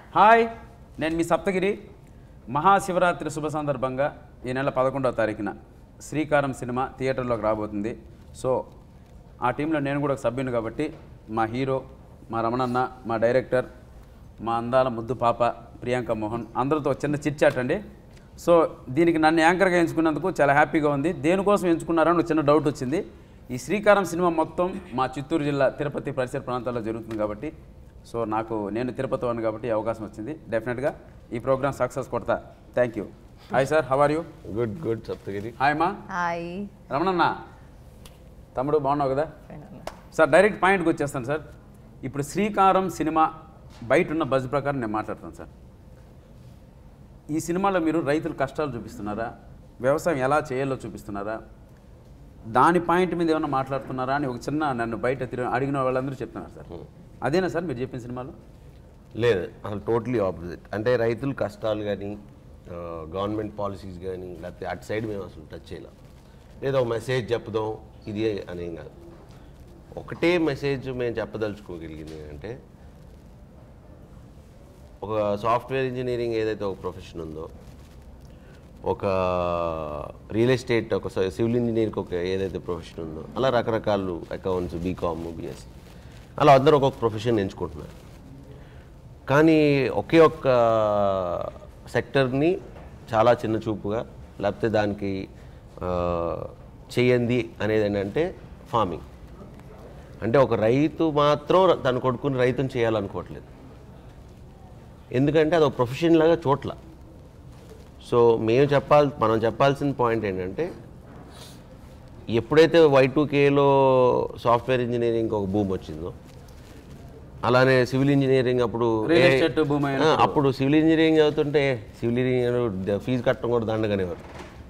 Hi నేను మీ సప్తగిరి మహాశివరాత్రి శుభ సందర్భంగా ఈ నెల పదకొండవ తారీఖున శ్రీకారం సినిమా థియేటర్లోకి రాబోతుంది సో ఆ టీంలో నేను కూడా ఒక సభ్యుని కాబట్టి మా హీరో మా రమణన్న మా డైరెక్టర్ మా అందాల ముద్దు పాప ప్రియాంక మోహన్ అందరితో చిన్న చిట్చాట్ అండి సో దీనికి నన్ను యాంకర్గా ఎంచుకున్నందుకు చాలా హ్యాపీగా ఉంది దేనికోసం ఎంచుకున్నారని ఒక చిన్న డౌట్ వచ్చింది ఈ శ్రీకారం సినిమా మొత్తం మా చిత్తూరు జిల్లా తిరుపతి పరిసర ప్రాంతాల్లో జరుగుతుంది కాబట్టి సో నాకు నేను తిరుపతి వాడిని కాబట్టి ఈ అవకాశం వచ్చింది డెఫినెట్గా ఈ ప్రోగ్రామ్ సక్సెస్ కొడతా thank you hi sir how are you good good Saptagiri hi మా హాయ్ రమణన్న తమ్ముడు బాగున్నావు కదా సార్ డైరెక్ట్ పాయింట్కి వచ్చేస్తాను సార్ ఇప్పుడు శ్రీకారం సినిమా బయట ఉన్న బజ్ ప్రకారం నేను మాట్లాడతాను సార్ ఈ సినిమాలో మీరు రైతుల కష్టాలు చూపిస్తున్నారా వ్యవసాయం ఎలా చేయాలో చూపిస్తున్నారా దాని పాయింట్ మీద ఏమైనా మాట్లాడుతున్నారా అని ఒక చిన్న నన్ను బయట తిరిగి అడిగిన వాళ్ళందరూ చెప్తున్నారు సార్ అదేనా సార్ మీరు చెప్పిన సినిమాలో లేదు అసలు టోటలీ ఆపోజిట్ అంటే రైతుల కష్టాలు కానీ గవర్నమెంట్ పాలసీస్ కానీ లేకపోతే అటు సైడ్ మేము అసలు టచ్ చేయలేం లేదా ఒక మెసేజ్ చెప్పుదాం ఇది అనేం కాదు ఒకటే మెసేజ్ మేము చెప్పదలుచుకోగలిగింది అంటే ఒక సాఫ్ట్వేర్ ఇంజనీరింగ్ ఏదైతే ఒక ప్రొఫెషన్ ఉందో ఒక రియల్ ఎస్టేట్ ఒక సివిల్ ఇంజనీర్కి ఒక ఏదైతే ప్రొఫెషన్ ఉందో అలా రకరకాలు అకౌంట్స్ బీకామ్ బీఎస్సీ అలా అందరూ ఒక్కొక్క ప్రొఫెషన్ ఎంచుకుంటున్నారు కానీ ఒకే ఒక్క సెక్టర్ని చాలా చిన్న చూపుగా లేకపోతే దానికి ఆ, చేయండి అనేది ఏంటంటే ఫార్మింగ్ అంటే ఒక రైతు మాత్రం తన కొడుకుని రైతుని చేయాలనుకోవట్లేదు ఎందుకంటే అది ఒక ప్రొఫెషన్ లాగా చోట్ల సో మేము చెప్పాలి మనం చెప్పాల్సిన పాయింట్ ఏంటంటే ఎప్పుడైతే వై టూ కేలో సాఫ్ట్వేర్ ఇంజనీరింగ్ ఒక భూమి వచ్చిందో అలానే సివిల్ ఇంజనీరింగ్ అప్పుడు Real ఏ- estate boom ఆ, అయినప్పుడు. అప్పుడు సివిల్ ఇంజనీరింగ్ చదువుతుంటే సివిల్ ఇంజనీరింగ్ ఫీజు కట్టడం కూడా దండగనేవారు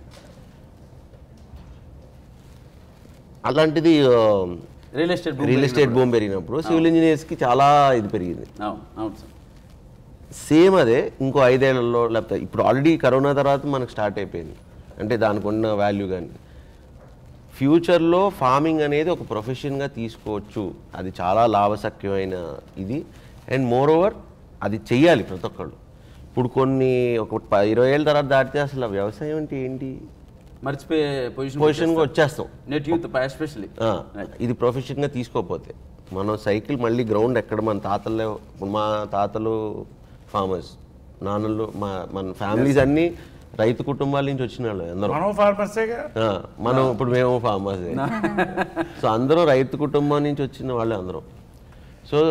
అలాంటిది రియల్ ఎస్టేట్ రియల్ ఎస్టేట్ భూమి పెరిగినప్పుడు సివిల్ ఇంజనీర్స్కి చాలా ఇది పెరిగింది అవును అవును సార్ సేమ్ అదే ఇంకో ఐదేళ్లలో లేకపోతే ఇప్పుడు ఆల్రెడీ కరోనా తర్వాత మనకు స్టార్ట్ అయిపోయింది అంటే దానికి ఉన్న వాల్యూ కానీ ఫ్యూచర్లో ఫార్మింగ్ అనేది ఒక ప్రొఫెషన్గా తీసుకోవచ్చు అది చాలా లాభసక్యమైన ఇది అండ్ మోర్ ఓవర్ అది చెయ్యాలి ప్రతి ఒక్కళ్ళు ఇప్పుడు కొన్ని ఒక ప- ఇరవై ఏళ్ళ తర్వాత దాటితే అసలు ఆ వ్యవసాయం అంటే ఏంటి మర్చిపోయే పొజిషన్ పొజిషన్గా వచ్చేస్తాం నెట్ యూత్ ఎస్పెషల్లీ ఆ, ఇది ప్రొఫెషన్గా తీసుకోకపోతే మనం సైకిల్ మళ్ళీ గ్రౌండ్ ఎక్కడ మన తాతలే మా తాతలు ఫార్మర్స్ నాన్నలు మా మన ఫ్యామిలీస్ అన్నీ రైతు కుటుంబాల నుంచి వచ్చిన వాళ్ళు అందరూ మనం ఫార్మర్సేగా ఆ, మనం ఇప్పుడు మేము ఫార్మర్స్ సో అందరూ రైతు కుటుంబం నుంచి వచ్చిన వాళ్ళే అందరూ సో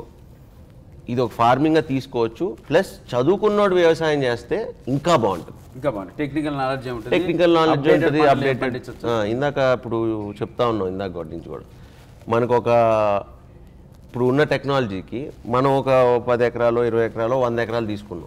ఇది ఒక ఫార్మింగ్గా తీసుకోవచ్చు ప్లస్ చదువుకున్నోడు వ్యవసాయం చేస్తే ఇంకా బాగుంటుంది ఇంకా బాగుంది టెక్నికల్ నాలెడ్జ్ ఏముంటుంది టెక్నికల్ నాలెడ్జ్ Updated ఉంటుంది పంటలు ఏం అప్డేటెడ్ పండించొచ్చు. ఇందాక ఇప్పుడు చెప్తా ఉన్నాం ఇందాక వాటి నుంచి కూడా మనకు ఒక ఇప్పుడు ఉన్న టెక్నాలజీకి మనం ఒక పది ఎకరాలు ఇరవై ఎకరాలు వంద ఎకరాలు తీసుకున్నాం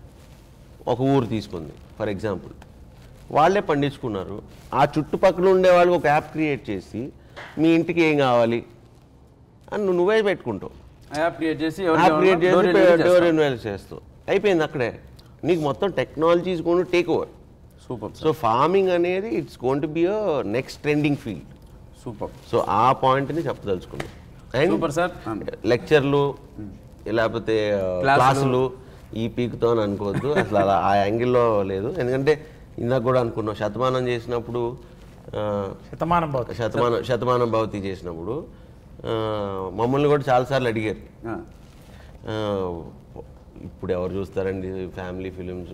ఒక ఊరు తీసుకుంది ఫర్ ఎగ్జాంపుల్ వాళ్ళే పండించుకున్నారు ఆ చుట్టుపక్కల ఉండే వాళ్ళకి ఒక యాప్ క్రియేట్ చేసి మీ ఇంటికి ఏం కావాలి అని నువ్వు నువ్వే పెట్టుకుంటావు యాప్ క్రియేట్ చేసి యాప్ క్రియేట్ చేసి డోర్ సూపర్ ఇన్వెల్ చేస్తావు అయిపోయింది అక్కడే నీకు మొత్తం టెక్నాలజీస్ కూడా take over super so farming అనేది it's gonna be a next trending field super so ఆ పాయింట్ని చెప్పదలుచుకున్నాం అండ్ సూపర్ సార్ లెక్చర్లు లేకపోతే క్లాసులు. క్లాసులు ఈ పీక్తో అని అనుకోవద్దు అసలు అలా ఆ యాంగిల్లో లేదు ఎందుకంటే ఇందాక కూడా అనుకున్నాం శతమానం చేసినప్పుడు ఆ, శతమానం పోతుంది శతమానం శతమానం భవతి చేసినప్పుడు ఆ, మమ్మల్ని కూడా చాలాసార్లు అడిగారు ఆ, ఇప్పుడు ఎవరు చూస్తారండి ఫ్యామిలీ ఫిలిమ్స్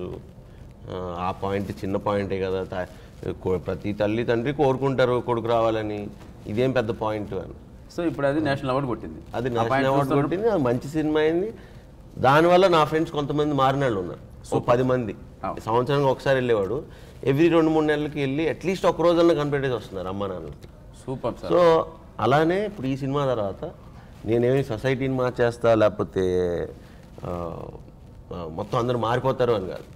ఆ పాయింట్ చిన్న పాయింటే కదా తా- కో- ప్రతి తల్లి తండ్రి కోరుకుంటారు కొడుకు రావాలని ఇదేం పెద్ద పాయింట్ అని సో ఇప్పుడు అది నేషనల్ అవార్డు కొట్టింది అది ఆ నేషనల్ point అవార్డు చూస్తున్నప్పుడు కొట్టింది అది మంచి సినిమా అయింది దానివల్ల నా ఫ్రెండ్స్ కొంతమంది మారిన వాళ్ళు ఉన్నారు ఓ పది మంది అవును. సంవత్సరానికి ఒకసారి వెళ్ళేవాడు ఎవ్రీ రెండు మూడు నెలలకి వెళ్ళి అట్లీస్ట్ ఒక రోజన్నా కనిపెట్టేసి వస్తున్నారు అమ్మ నాన్నలకి సూపర్ సార్ సో అలానే ఇప్పుడు ఈ సినిమా తర్వాత నేనేమి సొసైటీని మార్చేస్తా లేకపోతే ఆ, ఆ, మొత్తం అందరూ మారిపోతారు అని కాదు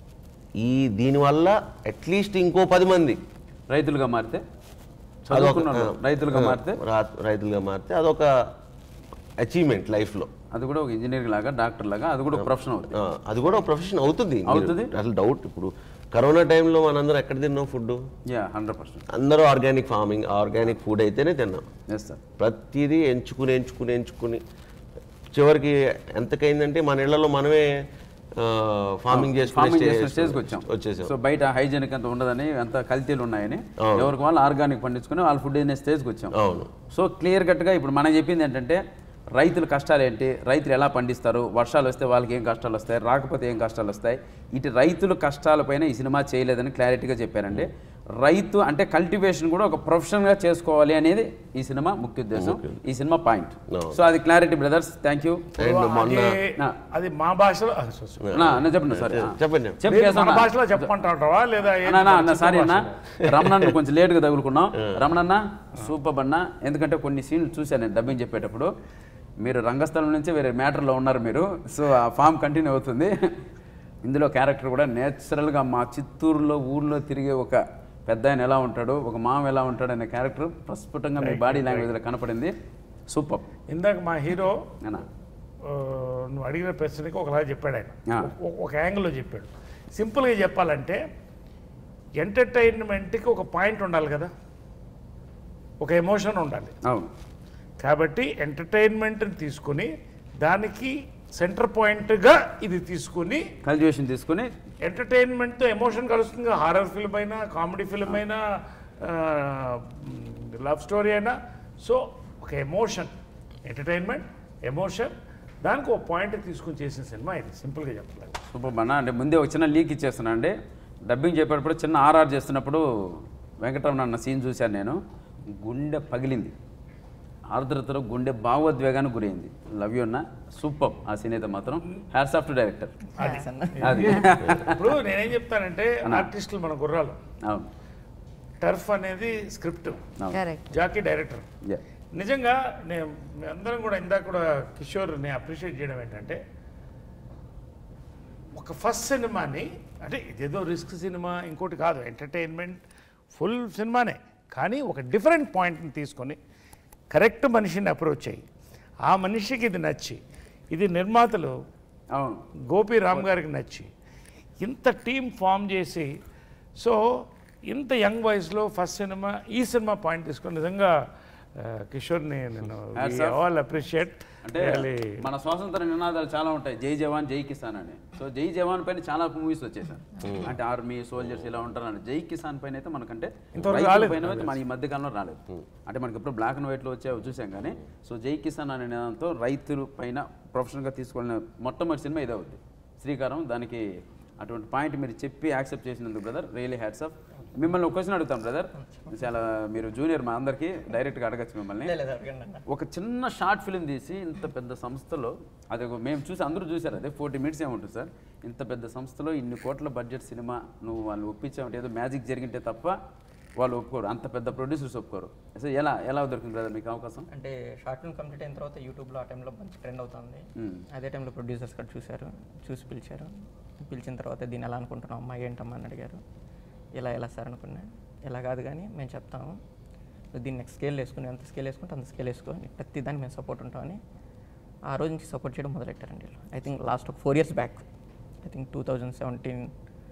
ఈ దీనివల్ల అట్లీస్ట్ ఇంకో పది మంది రైతులుగా మారితే అదొక చదువుకున్నారు ఆ, రైతులుగా ఆ, మారితే రా- రైతులుగా మారితే అదొక అచీవ్మెంట్ లైఫ్లో అది కూడా ఒక ఇంజనీర్ లాగా డాక్టర్ లాగా అది కూడా ఒక ప్రొఫెషన్ అవుతుంది అది కూడా ఒక ప్రొఫెషన్ అవుతుంది మీరు- అవుతుంది. అసలు డౌట్ ఇప్పుడు కరోనా టైంలో మనందరం ఎక్కడ తిన్నాం ఫుడ్ యా హండ్రెడ్ పర్సెంట్ అందరూ ఆర్గానిక్ ఫార్మింగ్ ఆర్గానిక్ ఫుడ్ అయితేనే తిన్నాం ఎస్ సార్ ప్రతిదీ ఎంచుకుని ఎంచుకుని ఎంచుకుని చివరికి ఎంతకైందంటే మన ఇళ్లలో మనమే ఫార్మింగ్ ఫార్మింగ్ చేసిన చేసుకునే స్టేజ్కి వచ్చాం వచ్చేసాం సో బయట హైజెనిక్ అంత ఉండదని అంత కల్తీలు ఉన్నాయని ఎవరికి వాళ్ళు ఆర్గానిక్ పండించుకుని వాళ్ళు ఫుడ్ తినే స్టేజ్కి వచ్చాం అవును సో క్లియర్ కట్గా ఇప్పుడు మనం చెప్పింది ఏంటంటే రైతుల కష్టాలు ఏంటి రైతులు ఎలా పండిస్తారు వర్షాలు వస్తే వాళ్ళకి ఏం కష్టాలు వస్తాయి రాకపోతే ఏం కష్టాలు వస్తాయి ఇటు రైతుల కష్టాలపైన ఈ సినిమా చేయలేదని క్లారిటీగా చెప్పారండి రైతు అంటే కల్టివేషన్ కూడా ఒక ప్రొఫెషనల్గా చేసుకోవాలి అనేది ఈ సినిమా ముఖ్య ఉద్దేశం ఈ సినిమా పాయింట్ No. సో అది clarity brothers thank you and మొన్న అది- నా. అది మా భాషలో ఆ, సో- సో. చెప్పండి సార్ చెప్పండి చెప్పు లేదు, కేశవ్ మన అన్న. భాషలో చెప్పమంటావా లేదా ఏంటి? అన్న అన్న చిత్తూరు సారీ అన్న భాషలో. రమణన్న కొంచెం లేట్గా తగులుకున్నాం రమణన్న సూపర్ అన్న ఎందుకంటే కొన్ని సీన్లు చూశాను నేను డబ్బింగ్ చెప్పేటప్పుడు మీరు రంగస్థలం నుంచి వేరే మ్యాటర్లో ఉన్నారు మీరు సో ఆ ఫామ్ కంటిన్యూ అవుతుంది ఇందులో క్యారెక్టర్ కూడా నేచురల్గా మా చిత్తూరులో ఊర్లో తిరిగే ఒక పెద్ద ఆయన ఎలా ఉంటాడు ఒక మామ ఎలా ఉంటాడు అనే క్యారెక్టర్ ప్రస్ఫుటంగా మీ బాడీ లాంగ్వేజ్లో కనపడింది సూపర్ ఇందాక మా హీరో అన్న ఆ, నువ్వు అడిగిన ప్రశ్నకి ఒకలా చెప్పాడు ఆయన ఆ. ఒక- ఒక యాంగిల్లో చెప్పాడు సింపుల్గా చెప్పాలంటే ఎంటర్టైన్మెంట్కి ఒక పాయింట్ ఉండాలి కదా ఒక ఎమోషన్ ఉండాలి అవును కాబట్టి ఎంటర్టైన్మెంట్ని తీసుకుని దానికి సెంటర్ పాయింట్గా ఇది తీసుకుని కల్టివేషన్ తీసుకుని ఎంటర్టైన్మెంట్తో ఎమోషన్ కలుస్తుంది హారర్ ఫిల్మ్ అయినా కామెడీ ఫిల్మ్ అయినా లవ్ స్టోరీ అయినా సో ఒక ఎమోషన్ ఎంటర్టైన్మెంట్ ఎమోషన్ దానికి ఒక పాయింట్ తీసుకుని చేసిన సినిమా ఇది సింపుల్గా చెప్పలేదు సూపర్ అన్న అంటే ముందే ఒక చిన్న లీక్ ఇచ్చేస్తున్నా అండి డబ్బింగ్ చెప్పేటప్పుడు చిన్న ఆర్ఆర్ చేస్తున్నప్పుడు వెంకటరమణ అన్న సీన్ చూశాను నేను గుండె పగిలింది ఆర్ద్రతలో గుండె భావోద్వేగానికి గురైంది లవ్ యూ అన్న సూపర్ ఆ సీన్ అయితే మాత్రం హ్యాట్స్ ఆఫ్ టు డైరెక్టర్ అది ఇప్పుడు నేనేం చెప్తానంటే ఆర్టిస్టులు మన గుర్రాలు అవును టర్ఫ్ అనేది script correct jockey director Yeah. నిజంగా నేను మీ అందరం కూడా ఇందాక కూడా కిషోర్ని అప్రిషియేట్ చేయడం ఏంటంటే ఒక ఫస్ట్ సినిమాని అంటే ఇదేదో రిస్క్ సినిమా ఇంకోటి కాదు ఎంటర్టైన్మెంట్ ఫుల్ సినిమానే కానీ ఒక డిఫరెంట్ పాయింట్ని తీసుకొని కరెక్ట్ మనిషిని అప్రోచ్ అయ్యి ఆ మనిషికి ఇది నచ్చి ఇది నిర్మాతలు అవును గోపి రామ్ గారికి నచ్చి ఇంత టీం ఫామ్ చేసి సో ఇంత యంగ్ వయసులో ఫస్ట్ సినిమా ఈ సినిమా పాయింట్ తీసుకొని నిజంగా ఆ, కిషోర్ని నేను Hats off. ఆల్ అప్రిషియేట్ అంటే మన స్వాతంత్ర నినాదాలు చాలా ఉంటాయి జై జవాన్ జై కిసాన్ అని సో జై జవాన్ పైన చాలా మూవీస్ వచ్చేసాయి అంటే ఆర్మీ సోల్జర్స్ ఇలా ఉంటారని జై కిసాన్ పైన అయితే మనకంటే ఇంతవరకు రైతుల రాలేదు పైన అయితే మన ఈ మధ్య కాలంలో రాలేదు అంటే మనకి ఇప్పుడు బ్లాక్ అండ్ వైట్లో వచ్చే చూసాం కానీ సో జై కిసాన్ అనే నినాదంతో రైతుల పైన ప్రొఫెషనల్గా తీసుకున్న మొట్టమొదటి సినిమా ఇదే అవుద్ది శ్రీకారం దానికి అటువంటి పాయింట్ మీరు చెప్పి యాక్సెప్ట్ చేసినందుకు బ్రదర్ రియలీ హ్యాట్స్ ఆఫ్ మిమ్మల్ని ఒక క్వశ్చన్ అడుగుతాం బ్రదర్ చాలా మీరు జూనియర్ మా అందరికీ డైరెక్ట్గా అడగచ్చు మిమ్మల్ని ఒక చిన్న షార్ట్ ఫిల్మ్ తీసి ఇంత పెద్ద సంస్థలో అది ఒక- మేము చూసి అందరూ చూసారు అదే ఫోర్టీ మినిట్స్ ఏముంటుంది సార్ ఇంత పెద్ద సంస్థలో ఇన్ని కోట్ల బడ్జెట్ సినిమా నువ్వు వాళ్ళు ఒప్పించావంటే ఏదో మ్యాజిక్ జరిగింటే తప్ప వాళ్ళు ఒప్పుకోరు అంత పెద్ద ప్రొడ్యూసర్స్ ఒప్పుకోరు అసలు ఎలా ఎలా దొరికింది బ్రదర్ మీకు అవకాశం అంటే షార్ట్ ఫిల్మ్ కంప్లీట్ అయిన తర్వాత యూట్యూబ్లో ఆ టైంలో మంచి ట్రెండ్ అవుతుంది మ్మ్. అదే టైంలో ప్రొడ్యూసర్స్ కూడా చూశారు చూసి పిలిచారు పిలిచిన తర్వాత దీన్ని ఎలా అనుకుంటున్నాం అమ్మా ఏంటమ్మా అని అడిగారు ఇలా ఎలా సార్ అనుకున్నా ఇలా కాదు కానీ మేము చెప్తాము నువ్వు దీన్ని నెక్స్ట్ స్కేల్ వేసుకుని ఎంత స్కేల్ వేసుకుంటే అంత స్కేల్ వేసుకొని ప్రతి దానికి మేము సపోర్ట్ ఉంటామని ఆ రోజు నుంచి సపోర్ట్ చేయడం మొదలెట్టారండి వీళ్ళు ఐ థింక్ లాస్ట్ ఒక four years back I think two thousand seventeen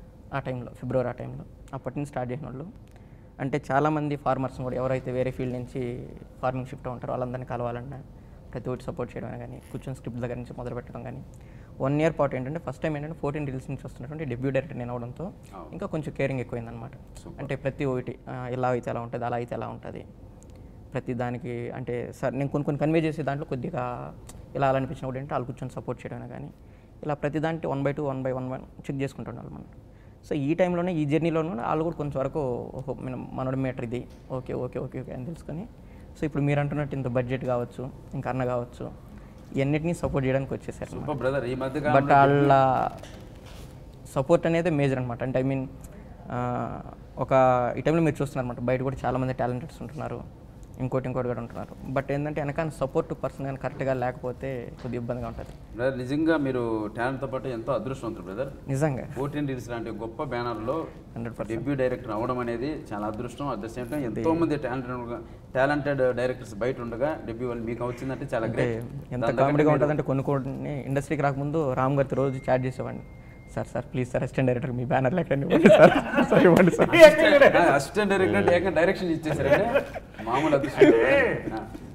ఆ టైంలో ఫిబ్రవరి ఆ టైంలో అప్పటి నుంచి స్టార్ట్ చేసిన వాళ్ళు అంటే చాలామంది ఫార్మర్స్ కూడా ఎవరైతే వేరే ఫీల్డ్ నుంచి ఫార్మింగ్ షిఫ్ట్ ఉంటారో వాళ్ళందరినీ కలవాలన్నా ప్రతి ఒక్కటి సపోర్ట్ చేయడం కానీ కూర్చొని స్క్రిప్ట్ దగ్గర నుంచి మొదలు పెట్టడం కానీ వన్ ఇయర్ పాటు ఏంటంటే ఫస్ట్ టైం ఏంటంటే ఫోర్టీన్ రీల్స్ నుంచి వస్తున్నటువంటి డెబ్యూ డైరెక్టర్ నేను అవడంతో ఇంకా కొంచెం కేరింగ్ ఎక్కువైందనమాట అంటే ప్రతి ఒక్కటి ఆ, ఇలా అయితే ఎలా ఉంటుంది అలా అయితే ఎలా ఉంటుంది ప్రతి దానికి అంటే సార్ నేను కొన్ని కొన్ని కన్వే చేసే దాంట్లో కొద్దిగా ఇలా అలా అనిపించినప్పుడు ఏంటంటే వాళ్ళు కూర్చొని సపోర్ట్ చేయడం కానీ ఇలా ప్రతి దాంట్లో one by two one by one one check చేసుకుంటున్నారు మనం సో ఈ టైంలోనే ఈ జర్నీలోనూ వాళ్ళు కూడా కొంచెం వరకు ఓహో మన మనోడి మీటర్ ఇది ఓకే ఓకే ఓకే ఓకే అని తెలుసుకొని సో ఇప్పుడు మీరు అంటున్నట్టు ఇంత బడ్జెట్ కావచ్చు ఇంకా అన్న కావచ్చు ఇవన్నిటినీ సపోర్ట్ చేయడానికి వచ్చేసారు సూపర్ బ్రదర్ ఈ మధ్య బట్ కాలంలో వాళ్ళ సపోర్ట్ అనేది మేజర్ అనమాట అంటే ఐ మీన్ ఒక ఈ టైంలో మీరు చూస్తున్నారు అనమాట బయట కూడా చాలామంది టాలెంటెడ్స్ ఉంటున్నారు ఇంకోటి ఇంకోటి కూడా ఉంటున్నారు బట్ ఏంటంటే వెనకాల సపోర్ట్ పర్సన్ కానీ కరెక్ట్గా లేకపోతే కొద్దిగా ఇబ్బందిగా ఉంటుంది బ్రదర్ నిజంగా మీరు టాలెంట్తో పాటు ఎంతో అదృష్టవంతులు బ్రదర్ నిజంగా ఫోర్టీన్ రీల్స్ లాంటి గొప్ప బ్యానర్లో 100%. డెబ్యూ డైరెక్టర్ అవడం అనేది చాలా అదృష్టం అట్ ద సేమ్ టైం ఎంతో మంది టాలెంటెడ్ టాలెంటెడ్ డైరెక్టర్స్ బయట ఉండగా డెబ్యూ వాళ్ళు మీకు వచ్చిందంటే చాలా అంటే గ్రేట్ ఎంత కామెడీగా ఉంటుందంటే కొన్ని కొన్ని ఇండస్ట్రీకి రాకముందు రామ్ గారితో రోజు చాట్ చేసేవాడిని sir sir please sir assistant director మీ బ్యానర్ లెక్క ఇవ్వండి సార్ సార్ ఇవ్వండి సార్ అసిస్టెంట్ డైరెక్టర్ ఏకంగా డైరెక్షన్ ఇచ్చేసారంటే మామూలు అదృష్టం ఆ.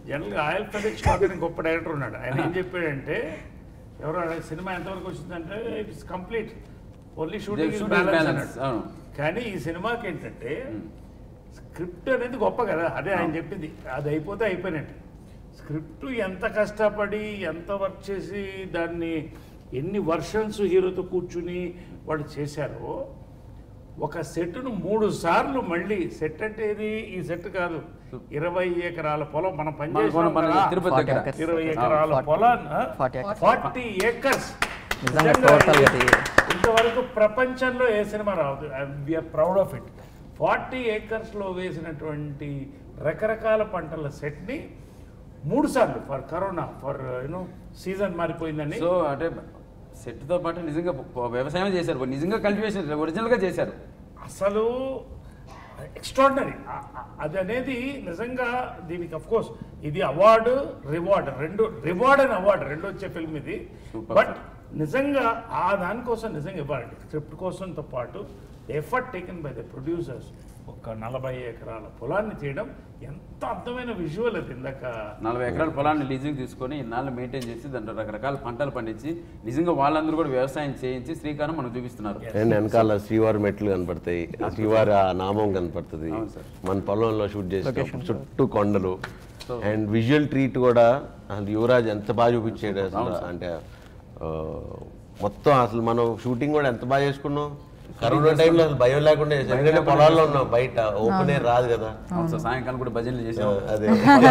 జనరల్గా ఆయిల్ ప్రదీప్ కాకని గొప్ప డైరెక్టర్ ఉన్నాడు ఆయన ఏం చెప్పాడంటే ఎవరో అడిగారు, సినిమా ఎంతవరకు వచ్చిందంటే it's complete only shooting shooting balance balance, అన్నాడు అవును. కానీ ఈ సినిమాకి ఏంటంటే స్క్రిప్ట్ అనేది గొప్ప కదా అదే ఆయన చెప్పింది అది అయిపోతే అయిపోయినట్టు స్క్రిప్ట్ ఎంత కష్టపడి ఎంత వర్క్ చేసి దాన్ని ఎన్ని వర్షన్స్ హీరోతో కూర్చుని వాళ్ళు చేశారో ఒక సెట్ను మూడు సార్లు మళ్ళీ సెట్ అంటే ఇది ఈ సెట్ కాదు ఇరవై ఎకరాల పొలం మనం మన మన- మన పనిచేసిన తిరుపతి దగ్గర acres. ఇరవై ఎకరాల Forty- పొలాన్ని forty acres. ఫార్టీ ఏకర్స్ నిజంగా total అది ఇంతవరకు ప్రపంచంలో ఏ సినిమా రావద్దు we're proud of it forty ఏకర్స్లో వేసినటువంటి రకరకాల పంటల సెట్ని మూడు సార్లు for corona for you know season మారిపోయిందని సో అంటే set తో పాటు నిజంగా ప- వ్యవసాయం చేశారు నిజంగా కల్టివేషన్ ఒరిజినల్గా చేశారు అసలు ఎక్స్ట్రాడినరీ అది అనేది నిజంగా దీనికి అఫ్ కోర్స్ ఇది అవార్డు రివార్డ్ రెండు రివార్డ్ అండ్ అవార్డు రెండు వచ్చే ఫిల్మ్ ఇది Super, బట్ నిజంగా ఆ దానికోసం నిజంగా ఇవ్వాలండి స్క్రిప్ట్ కోసంతో పాటు effort taken by the producers ఒక నలభై ఎకరాల పొలాన్ని చేయడం ఎంత అర్థమైన విజువల్ అది ఇందాక నలభై ఎకరాల పొలాన్ని లీజుకి తీసుకొని ఇన్నాళ్ళు మెయింటైన్ చేసి దాంట్లో రకరకాల పంటలు పండించి నిజంగా వాళ్ళందరూ కూడా వ్యవసాయం చేయించి శ్రీకారం మనకు చూపిస్తున్నారు అండ్ వెనకాల శ్రీవారి మెట్లు కనపడతాయి శ్రీవారి ఆ నామం కనపడుతుంది అవును సార్. మన పొలంలో షూట్ చేసినప్పుడు చుట్టూ కొండలు అండ్ విజువల్ ట్రీట్ కూడా అసలు యువరాజ్ ఎంత బాగా చూపించాడు అసలు అంటే ఆ, మొత్తం అసలు మనం షూటింగ్ కూడా ఎంత బాగా చేసుకున్నాం కరోనా టైంలో అసలు భయం లేకుండా చేసాం. ఎందుకంటే పొలాల్లో ఉన్నాం బయట ఓపెన్ ఎయిర్ రాదు కదా అవును సార్ సాయంకాలం కూడా భజనలు చేసాం అదే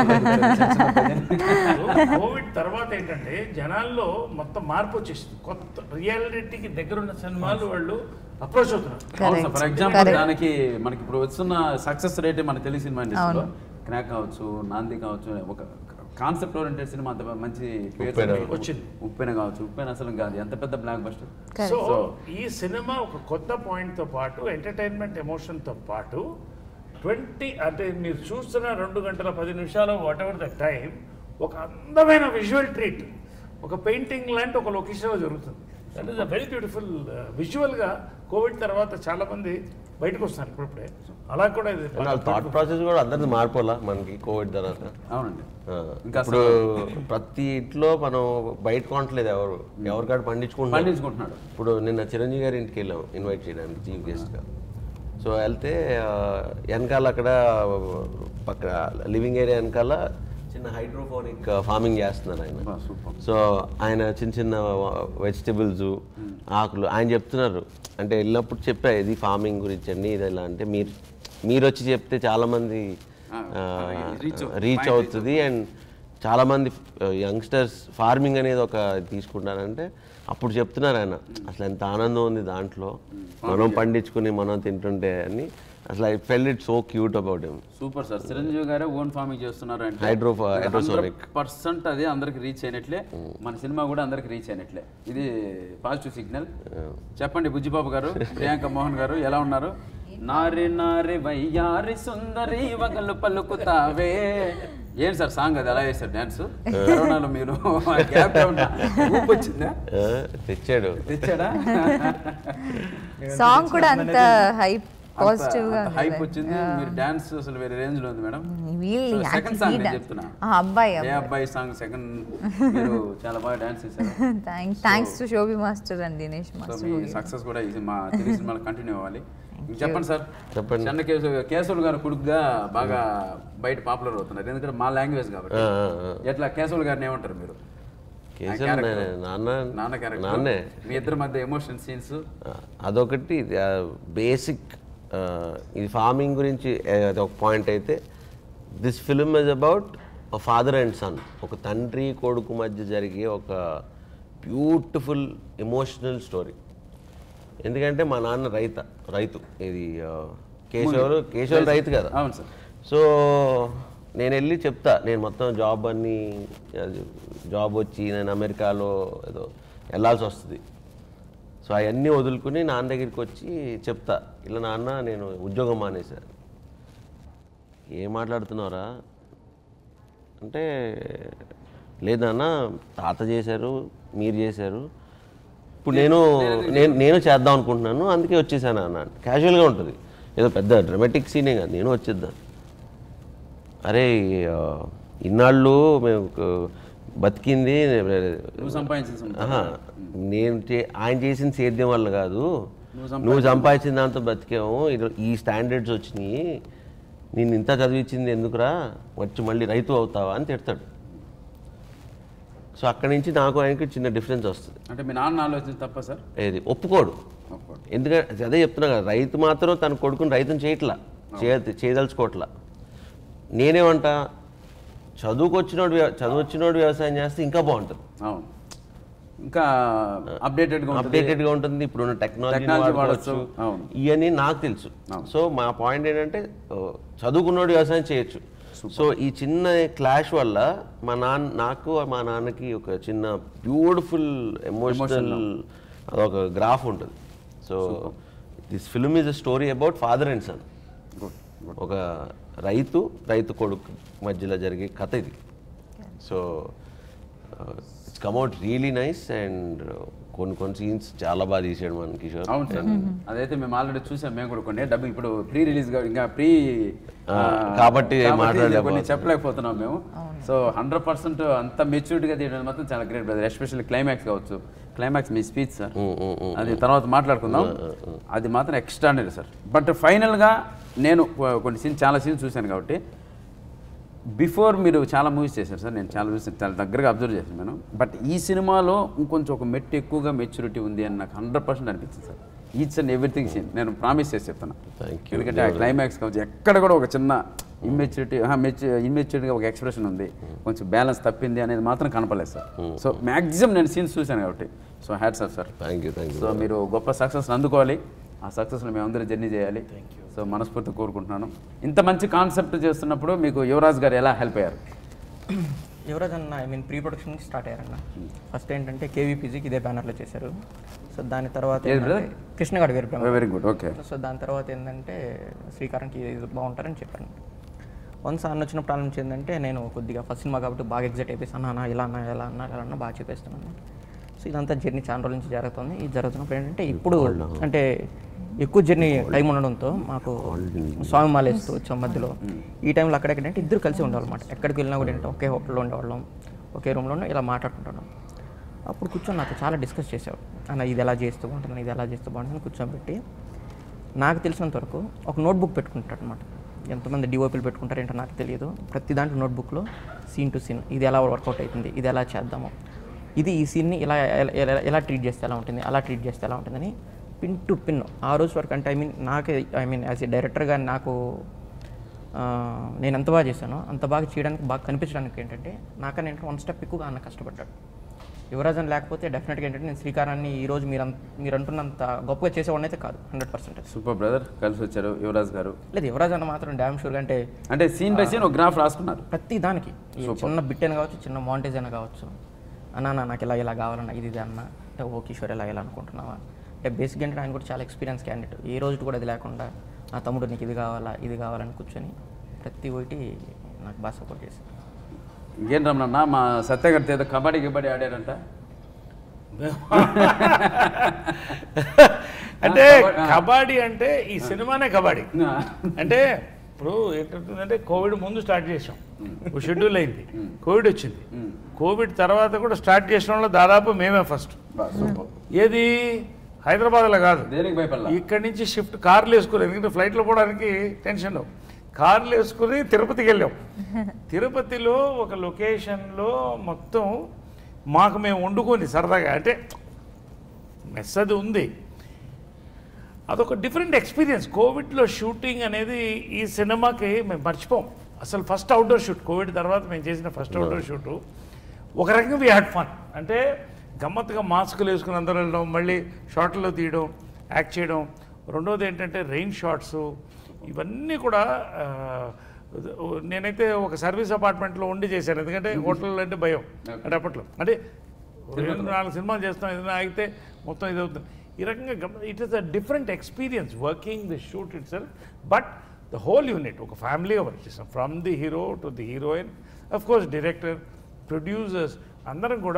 కోవిడ్ తర్వాత ఏంటంటే జనాల్లో మొత్తం మార్పు వచ్చేసింది కొత్త రియాలిటీకి దగ్గరున్న సినిమాలు వాళ్ళు అప్రోచ్ అవుతున్నారు అవును సార్ ఫర్ ఎగ్జాంపుల్ దానికి మనకి ఇప్పుడు వస్తున్న సక్సెస్ రేట్ మన తెలుగు సినిమా ఇండస్ట్రీలో క్రాక్ కావచ్చు నాంది కావచ్చు ఒక కాన్సెప్ట్ ఓరియంటెడ్ సినిమా అంత మంచి పేరు ఉప్పెన. వచ్చింది. ఉప్పెన కావచ్చు ఉప్పెన అసలు కాదు ఎంత పెద్ద బ్లాక్ బస్టర్ సో ఈ సినిమా ఒక కొత్త పాయింట్తో పాటు ఎంటర్టైన్మెంట్ ఎమోషన్తో పాటు ట్వంటీ అంటే మీరు చూస్తున్న రెండు గంటల పది నిమిషాలు వాట్ ఎవర్ ద టైం ఒక అందమైన విజువల్ ట్రీట్ ఒక పెయింటింగ్ లాంటి ఒక లొకేషన్లో జరుగుతుంది that is a very beautiful విజువల్గా కోవిడ్ తర్వాత చాలా మంది బయటకు వస్తున్నారు ఇప్పుడిప్పుడే అలా కూడా ఇది వాళ్ళ థాట్ ప్రాసెస్ కూడా అందరిది మారిపోలా మనకి కోవిడ్ తర్వాత అవునండి ఆ, ఇంకా ఇప్పుడు ప్రతి ఇంట్లో మనం బయట కొనట్లేదు ఎవరు ఎవరికాడ పండించుకుంటున్నారు పండించుకుంటున్నాడు ఇప్పుడు నిన్న చిరంజీవి గారి ఇంటికి వెళ్ళాం ఇన్వైట్ చేయడానికి చీఫ్ గెస్ట్గా సో వెళ్తే ఆ, వెనకాల అక్కడ పక్క లివింగ్ ఏరియా వెనకాల చిన్న హైడ్రోఫోనిక్ ఫార్మింగ్ చేస్తున్నారు ఆయన సూపర్ సో ఆయన చిన్న చిన్న వెజిటబుల్స్ ఆకులు ఆయన చెప్తున్నారు అంటే వెళ్ళినప్పుడు చెప్పా ఇది ఫార్మింగ్ గురించి అండి ఇది ఎలా అంటే మీరు మీరు వచ్చి చెప్తే చాలామంది ఆ, reach అవుతుంది. రీచ్ Point అవుతుంది అండ్ చాలామంది యంగ్స్టర్స్ ఫార్మింగ్ అనేది ఒక తీసుకుంటారంటే అప్పుడు చెప్తున్నారు ఆయన అసలు ఎంత ఆనందం ఉంది దాంట్లో మనం పండించుకుని మనం తింటుంటే అని అసలు I fell it so cute about him super sir Chiranjeevi గారే ఓన్ ఫార్మింగ్ చేస్తున్నారు అంటే Hydro- hydroponic. పర్సెంట్ అది అందరికి రీచ్ అయినట్లే మన సినిమా కూడా అందరికి రీచ్ అయినట్లే ఇది పాజిటివ్ సిగ్నల్ చెప్పండి బుజ్జిబాబు గారు ప్రియాంక మోహన్ గారు ఎలా ఉన్నారు నారి నారి వయ్యారి సుందరి వగలు పలుకుతావే ఏంటి సార్ సాంగ్ అది ఎలా చేశారు డాన్స్ కరోనాలో మీరు గ్యాప్ ఏమన్నా ఊపు వచ్చిందా ఆ, తెచ్చాడు తెచ్చాడా సాంగ్ కూడా అంత హైప్ పాజిటివ్ గా హైప్ వచ్చింది మీరు డాన్స్ అసలు వేరే రేంజ్ లో ఉంది మేడం వీళ్ళు సెకండ్ సాంగ్ నేను చెప్తున్నా ఆ అబ్బాయి ఏ అబ్బాయి సాంగ్ సెకండ్ మీరు చాలా బాగా డాన్స్ చేశారు thanks thanks to Shobhi master and Dinesh so master మీ సక్సెస్ కూడా ఇది మా తెలుగు సినిమాలో కంటిన్యూ అవ్వాలి ఇంక చెప్పండి సార్ చెప్పండి. చెన్న కేశవ్ కేశవులు గారు కొడుకుగా బాగా బయట పాపులర్ అవుతున్నారు ఎందుకంటే మా లాంగ్వేజ్ కాబట్టి ఆ, ఆ, ఆ. ఎట్లా కేశవులు గారిని ఏమంటారు మీరు కేశవ్ character. నే- నాన్న నాన్న క్యారెక్టర్ నాన్నే మీ ఇద్దరి మధ్య ఎమోషన్ సీన్స్ ఆ, అదొకటి బేసిక్ ఇది ఫార్మింగ్ గురించి ఆ, అది ఒక పాయింట్ అయితే this film is about father and son ఒక తండ్రి కొడుకు మధ్య జరిగే ఒక బ్యూటిఫుల్ ఎమోషనల్ స్టోరీ ఎందుకంటే మా నాన్న రైత రైతు ఇది ఆ, కేశవులు కేశవులు రైతు కదా అవును సార్ సో నేను వెళ్ళి చెప్తా నేను మొత్తం జాబ్ అన్ని అది జాబ్ వచ్చి నేను అమెరికాలో ఏదో వెళ్ళాల్సి వస్తుంది సో అవన్నీ వదులుకుని నాన్న దగ్గరికి వచ్చి చెప్తా ఇలా నాన్న నేను ఉద్యోగం మానేశా ఏం మాట్లాడుతున్నావురా అంటే లేదు నాన్న తాత చేశారు మీరు చేశారు ఇప్పుడు నేను నేను నేను చేద్దాం అనుకుంటున్నాను అందుకే వచ్చేసాను అన్న క్యాజువల్గా ఉంటుంది ఏదో పెద్ద డ్రమాటిక్ సీనే కాదు నేను వచ్చేద్దాం అరే ఆ, ఇన్నాళ్ళు మేము ఒక బతికింది నువ్వు సంపాదించిన సంపాదన. ఆహా, నేను చే- ఆయన చేసిన సేద్యం వల్ల కాదు నువ్వు నువ్వు సంపాదించిన దాంతో బతికాము ఇది- ఈ స్టాండర్డ్స్ వచ్చినాయి నేను ఇంత చదివించింది ఎందుకురా వచ్చి మళ్ళీ రైతు అవుతావా అని తిడతాడు సో అక్కడి నుంచి నాకు ఆయనకి చిన్న డిఫరెన్స్ వస్తుంది అంటే మీ నాన్న ఆలోచన తప్ప సార్ ఏది ఒప్పుకోడు ఒప్పుకోడు. ఎందుకంటే అదే చెప్తున్నా కదా రైతు మాత్రం తన కొడుకుని రైతుని చేయట్లా చేయ చేయదలుచుకోవట్లా నేనేమంటా చదువుకొచ్చినోడు వ్య- చదువొచ్చినోడు వ్యవసాయం చేస్తే ఇంకా బాగుంటుంది అవును ఇంకా అప్డేటెడ్గా ఉంటుంది అప్డేటెడ్గా ఉంటుంది ఇప్పుడున్న టెక్నాలజీ Technology వాడవచ్చు వాడొచ్చు. అవును. ఇవన్నీ నాకు తెలుసు సో మా పాయింట్ ఏంటంటే ఓ, చదువుకున్నోడు వ్యవసాయం చేయొచ్చు సో ఈ చిన్న క్లాష్ వల్ల మా నాన్న నాకు మా నాన్నకి ఒక చిన్న బ్యూటిఫుల్ ఎమోషనల్ అదొక గ్రాఫ్ ఉంటుంది so this film is a story about father and son good good ఒక రైతు రైతు కొడుకు మధ్యలో జరిగే కథ ఇది so it's come at really nice and కొన్ని కొన్ని సీన్స్ చాలా బాగా తీసాడు మన కిషోర్ అవును సార్ అదైతే మేము ఆల్రెడీ చూసాం మేము కూడా కొన్ని డబ్బు ఇప్పుడు ప్రీ రిలీజ్ ఇంకా ప్రీ ఆ, కాబట్టి మాట్లాడలేకపోతున్నాం. కొన్ని చెప్పలేకపోతున్నాం మేము సో హండ్రెడ్ పర్సెంట్ అంత మెచ్యూరిటీగా తీయడం మాత్రం చాలా గ్రేట్ బ్రదర్ ఎస్పెషల్లీ క్లైమాక్స్ కావచ్చు క్లైమాక్స్ మీ స్పీచ్ సార్ అది తర్వాత మాట్లాడుకుందాం అది మాత్రం ఎక్స్ట్రానరీ సార్ బట్ ఫైనల్గా నేను కొ- కొన్ని సీన్స్ చాలా సీన్స్ చూశాను కాబట్టి బిఫోర్ మీరు చాలా మూవీస్ చేశారు సార్ నేను చాలా చూసాను చాలా దగ్గరగా అబ్జర్వ్ చేశాను నేను బట్ ఈ సినిమాలో ఇంకొంచెం ఒక మెట్టు ఎక్కువగా మెచ్యూరిటీ ఉంది అని నాకు హండ్రెడ్ పర్సెంట్ అనిపించింది sir each and everything scene నేను ప్రామిస్ చేసి చెప్తాను Thank you. ఎందుకంటే ఆ క్లైమాక్స్ కావచ్చు ఎక్కడ కూడా ఒక చిన్న ఇమ్మెచ్యూరిటీ మెచ్యూ ఇమ్మెచ్యూరిటీగా ఒక ఎక్స్ప్రెషన్ ఉంది కొంచెం బ్యాలెన్స్ తప్పింది అనేది మాత్రం కనపలేదు సార్ సో మ్యాక్సిమం నేను సీన్స్ చూశాను కాబట్టి so hats off sir thank you thank you so మీరు గొప్ప సక్సెస్ అందుకోవాలి ఆ సక్సెస్లో మేమందరం జర్నీ చేయాలి సో మనస్ఫూర్తి కోరుకుంటున్నాను ఇంత మంచి కాన్సెప్ట్ చేస్తున్నప్పుడు మీకు యువరాజ్ గారు ఎలా హెల్ప్ అయ్యారు యువరాజ్ అన్న I mean pre production start అయ్యారన్న ఫస్ట్ ఏంటంటే కేవీపీజీకి ఇదే బ్యానర్లో చేశారు సో దాని తర్వాత ఏది ఏంటంటే brother? కృష్ణగాడి వీర బ్రహ్మ వెరీ గుడ్ ఓకే సో దాని తర్వాత ఏంటంటే శ్రీకారంకి ఇది బాగుంటారని చెప్పాను వన్స్ అన్న వచ్చినప్పుడు నుంచి ఏంటంటే నేను కొద్దిగా ఫస్ట్ సినిమా కాబట్టి బాగా ఎగ్జైట్ అయిపోయి అన్న అన్న ఇలా అన్న ఎలా అన్న ఎలా అన్న బాగా చెప్పేస్తున్నాను సో ఇదంతా జర్నీ చాలా రోజుల నుంచి జరుగుతుంది ఇది జరుగుతున్నప్పుడు ఏంటంటే ఇప్పుడు అంటే ఎక్కువ జర్నీ టైం ఉండడంతో మాకు స్వామి మాలేస్తూ వచ్చాం మధ్యలో ఈ టైంలో అక్కడెక్కడంటే ఇద్దరు కలిసి ఉండేవాళ్ళమాట ఎక్కడికి వెళ్ళినా కూడా ఏంటంటే ఒకే హోటల్లో ఉండేవాళ్ళం ఒకే రూమ్లో ఇలా మాట్లాడుకుంటున్నాం అప్పుడు కూర్చొని నాతో చాలా డిస్కస్ చేసావు అన్న ఇది ఎలా చేస్తూ బాగుంటుంది ఇది ఎలా చేస్తూ బాగుంటుంది అని కూర్చోబెట్టి నాకు తెలిసినంత వరకు ఒక నోట్బుక్ పెట్టుకుంటాడు అనమాట ఎంతమంది డిఓపీలు పెట్టుకుంటారు ఏంటో నాకు తెలియదు ప్రతి దాంట్లో నోట్బుక్లో సీన్ టు సీన్ ఇది ఎలా వర్కౌట్ అవుతుంది ఇది ఎలా చేద్దాము ఇది ఈ సీన్ని ఇలా ఎలా- ఎలా ఎలా ట్రీట్ చేస్తే ఎలా ఉంటుంది అలా ట్రీట్ చేస్తే ఎలా ఉంటుందని పిన్ టు పిన్ ఆ రోజు వరకు అంటే ఐ మీన్ నాకే ఐ మీన్ యాజ్ ఏ డైరెక్టర్గా నాకు ఆ, నేను ఎంత బాగా చేశానో అంత బాగా చేయడానికి బాగా కనిపించడానికి ఏంటంటే నాకన్నా ఏంటంటే వన్ స్టెప్ ఎక్కువగా అన్న కష్టపడ్డాడు యువరాజన్ లేకపోతే డెఫినెట్గా ఏంటంటే నేను శ్రీకారాన్ని ఈ రోజు మీరు అంత- మీరు అంటున్నంత గొప్పగా చేసేవాడిని అయితే కాదు హండ్రెడ్ పర్సెంట్ సూపర్ బ్రదర్ కలిసి వచ్చారు యువరాజ్ గారు లేదు యువరాజ్ అన్న మాత్రం డ్యామ్ షూర్గా అంటే అంటే సీన్ బై సీన్ ఒక గ్రాఫ్ రాసుకున్నారు ప్రతి దానికి ఈ చిన్న బిట్ అయినా కావచ్చు చిన్న మాంటేజ్ అయినా కావచ్చు అన్న అన్న నాకు ఇలా ఇలా కావాలన్న ఇది ఇది అన్న అంటే ఓ కిషోర్ ఇలా ఇలా అనుకుంటున్నావా అంటే బేసిక్ అంటే ఆయన కూడా చాలా ఎక్స్పీరియన్స్ క్యాండిడేట్ ఏ రోజు కూడా అది లేకుండా నా తమ్ముడు నీకు ఇది కావాలా ఇది కావాలని కూర్చొని ప్రతి ఒక్కటి నాకు బాగా సపోర్ట్ చేశారు ఇంకేం రమణన్న మా సత్య గారితో ఏదో కబడ్డీ గిబడ్డీ ఆడారంట అంటే కబడ్డీ- కబడ్డీ అంటే ఈ సినిమానే కబడ్డీ అంటే ఇప్పుడు ఏంటంటే కోవిడ్ ముందు స్టార్ట్ చేసాం ఓ షెడ్యూల్ అయింది కోవిడ్ వచ్చింది కోవిడ్ తర్వాత కూడా స్టార్ట్ చేసిన వాళ్ళు దాదాపు మేమే ఫస్ట్ బా, సూపర్ ఏది హైదరాబాద్లో కాదు దేనికి భయపడాల ఇక్కడి నుంచి షిఫ్ట్ కార్లు వేసుకుని ఎందుకంటే ఫ్లైట్లో పోవడానికి టెన్షన్ కార్లు వేసుకుని తిరుపతికి వెళ్ళాం తిరుపతిలో ఒక లొకేషన్లో మొత్తం మాకు మేము వండుకొని సరదాగా అంటే మెస్ అది ఉంది అదొక డిఫరెంట్ ఎక్స్పీరియన్స్ కోవిడ్లో షూటింగ్ అనేది ఈ సినిమాకి మేము మర్చిపోం అసలు ఫస్ట్ అవుట్డోర్ షూట్ కోవిడ్ తర్వాత మేము చేసిన ఫస్ట్ అవుట్డోర్ షూటు ఒక రకంగా వీ హ్యాడ్ ఫన్ అంటే గమ్మత్తుగా మాస్కులు వేసుకుని అందరూ వెళ్ళడం మళ్ళీ షార్ట్లో తీయడం యాక్ట్ చేయడం రెండోది ఏంటంటే రెయిన్ షాట్స్ ఇవన్నీ కూడా ఆ, నేనైతే ఒక సర్వీస్ అపార్ట్మెంట్లో ఉండి చేశాను ఎందుకంటే హోటల్ అంటే భయం అంటే అప్పట్లో అంటే రెండు నాలుగు సినిమాలు చేస్తాం ఏదైనా ఆగితే మొత్తం ఇది అవుతుంది ఈ రకంగా it is a different experience working the shoot itself but the whole unit ఒక ఫ్యామిలీగా వర్క్ చేస్తాం from the hero to the heroine of course director producers అందరం కూడా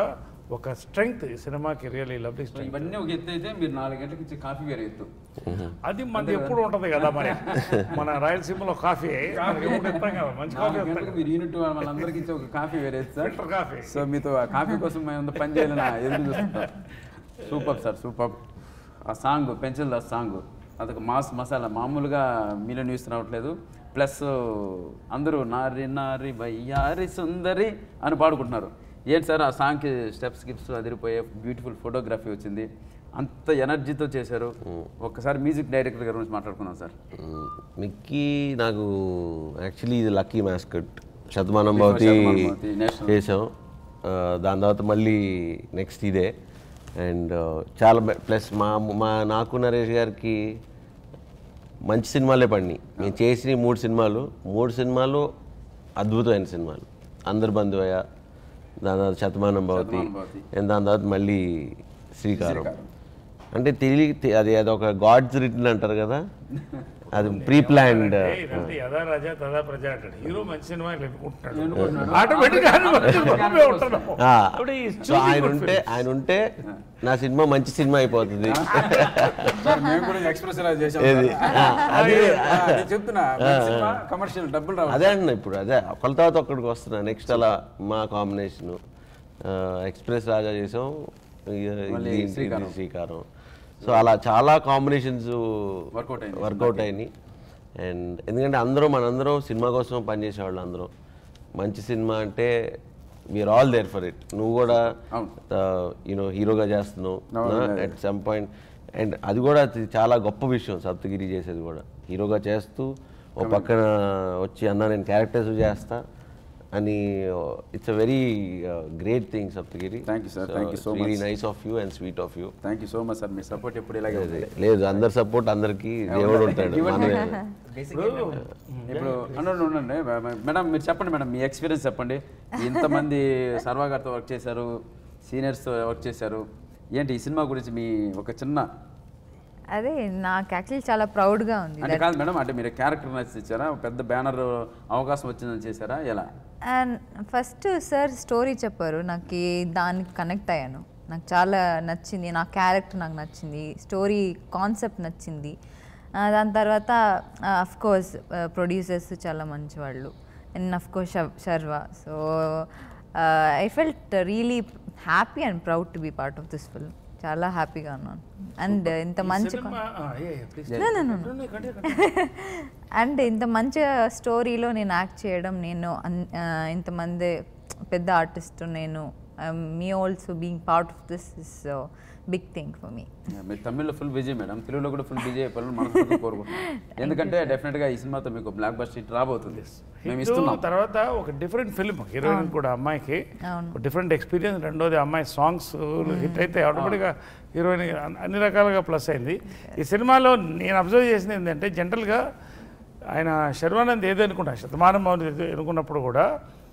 ఒక స్ట్రెంగ్త్ ఈ సినిమాకి రియల్లీ లవ్లీ సో స్ట్రెంగ్త్ ఇవన్నీ ఒక ఎత్తు అయితే మీరు నాలుగు గంటలకు ఇచ్చే కాఫీ వేరే ఎత్తు అది మనది ఎప్పుడు ఉంటది కదా మరి మన రాయలసీమలో కాఫీ మనకి ఎప్పుడు ఇస్తాం కదా మంచి కాఫీ నాలుగు ఇస్తాం గంటలకు మీరు యూనిట్ వాళ్ళందరికీ ఇచ్చే ఒక కాఫీ వేరే ఎత్తు సార్ ఫిల్టర్ కాఫీ సో మీతో ఆ కాఫీ కోసం మేము పని చేయాలని ఎదురు చూస్తుంటాం సూపర్ సార్ సూపర్ ఆ సాంగ్ పెన్సిల్ ద సాంగ్ అదొక మాస్ మసాలా మామూలుగా మీలో న్యూస్ రావట్లేదు ప్లస్ అందరూ నారి నారి వయ్యారి సుందరి అని పాడుకుంటున్నారు ఏంటి సార్ ఆ సాంగ్కి స్టెప్స్ గిప్స్ అదిరిపోయే బ్యూటిఫుల్ ఫోటోగ్రఫీ వచ్చింది అంత ఎనర్జీతో చేశారు ఒక్కసారి మ్యూజిక్ డైరెక్టర్ గారి గురించి మాట్లాడుకుందాం సార్ మ్మ్. మిక్కీ నాకు యాక్చువల్లీ ఇది లక్కీ మ్యాస్కట్ శతమానం భవతి శతమానం భవతి, national. చేసాం ఆ, దాని తర్వాత మళ్ళీ నెక్స్ట్ ఇదే అండ్ చాలా ప్లస్ మా మా నాకు నరేష్ గారికి మంచి సినిమాలే పడినాయి నేను చేసిన మూడు సినిమాలు మూడు సినిమాలు అద్భుతమైన సినిమాలు అందరు బంధువయ్య దాని తర్వాత శతమానం భవతి శతమానం భవతి. అండ్ దాని తర్వాత మళ్ళీ శ్రీకారం అంటే తెలియ అది అదొక గాడ్స్ రిటర్న్ అంటారు కదా అది ప్రీ ప్లాన్డ్ ఏయ్, ఇదంతా యథా రాజా తదా ప్రజ అంటాడు హీరో మంచి సినిమా అనుకుంటున్నాడు ఆటోమేటిక్గా సో ఆయన ఉంటే ఆయన ఉంటే నా సినిమా మంచి సినిమా అయిపోతుంది సార్ మేము కూడా ఎక్స్ప్రెస్ ఇలా చేసాం ఏది? సార్. ఆ, అదే అదే చెప్తున్నా సినిమా కమర్షియల్ డబ్బులు రావాలి అదే అంటున్నా ఇప్పుడు అదే ఒకళ్ళ తర్వాత ఒక్కడికి వస్తున్నా నెక్స్ట్ అలా మా కాంబినేషన్ ఎక్స్ప్రెస్ రాజా చేసాం ఇక మళ్ళీ ఇది- ఇది శ్రీకారం. శ్రీకారం సో అలా చాలా కాంబినేషన్స్ Workout అయినాయి. వర్కౌట్ అయినాయి అండ్ ఎందుకంటే అందరూ మనందరం సినిమా కోసం పనిచేసేవాళ్ళు అందరం మంచి సినిమా అంటే we're all there for it నువ్వు కూడా అవును. యూనో హీరోగా చేస్తున్నావు అవును. అట్ సమ్ పాయింట్ అండ్ అది కూడా అది చాలా గొప్ప విషయం సప్తగిరి చేసేది కూడా హీరోగా చేస్తూ ఓ పక్కన వచ్చి అన్న నేను క్యారెక్టర్స్ చేస్తా అని it's a very great thing Saptagiri Thank you, sir. Thank you so much. Nice of you and sweet of you thank you so much sir మీ సపోర్ట్ ఎప్పుడు ఇలాగే ఉంటుంది లేదు అందరి సపోర్ట్ అందరికి దేవుడు ఉంటాడు మనమే ఇప్పుడు ఉండండి ఉండండి మేడం మీరు చెప్పండి మేడం మీ ఎక్స్పీరియన్స్ చెప్పండి ఇంతమంది సర్వా గారితో వర్క్ చేశారు సీనియర్స్తో వర్క్ చేశారు ఏంటి ఈ సినిమా గురించి మీ ఒక చిన్న అదే నాకు యాక్చువల్లీ చాలా ప్రౌడ్గా ఉంది అంటే కాదు మేడం అంటే మీరు క్యారెక్టర్ నచ్చి ఇచ్చారా పెద్ద బ్యానర్ అవకాశం వచ్చిందని చేశారా ఎలా అండ్ ఫస్ట్ సార్ స్టోరీ చెప్పారు నాకు దానికి కనెక్ట్ అయ్యాను నాకు చాలా నచ్చింది నా క్యారెక్టర్ నాకు నచ్చింది స్టోరీ కాన్సెప్ట్ నచ్చింది ఆ, దాని తర్వాత అఫ్ కోర్స్ ప్రొడ్యూసర్స్ చాలా మంచి వాళ్ళు and of course Sharwa so I felt really happy and proud to be part of this film చాలా హ్యాపీగా ఉన్నాను అండ్ ఇంత మంచి con- No, no, no, no. And ఇంత మంచి స్టోరీలో నేను యాక్ట్ చేయడం నేను అన్- ఆ, ఇంతమంది పెద్ద ఆర్టిస్ట్ నేను me also being part of this is big thing for me మీరు తమిళ్లో ఫుల్ బిజీ మేడం తెలుగులో కూడా ఫుల్ బిజీ అయిపోవాలని మనస్ఫూర్తిగా కోరుకుంటున్నాం ఎందుకంటే డెఫినెట్గా ఈ సినిమాతో మీకు బ్లాక్ బస్టర్ హిట్ రాబోతుంది మేము ఇస్తున్నాం తర్వాత ఒక డిఫరెంట్ ఫిల్మ్ హీరోయిన్ కూడా అమ్మాయికి అవును. డిఫరెంట్ ఎక్స్పీరియన్స్ రెండోది అమ్మాయి సాంగ్స్ హిట్ అయితే ఆటోమేటిక్గా హీరోయిన్ అన్ని రకాలుగా ప్లస్ అయింది ఈ సినిమాలో నేను అబ్జర్వ్ చేసింది ఏంటంటే జనరల్గా ఆయన శర్వానంద్ ఏదో అనుకున్నా శతమానం భవన్ ఏదో అనుకున్నప్పుడు కూడా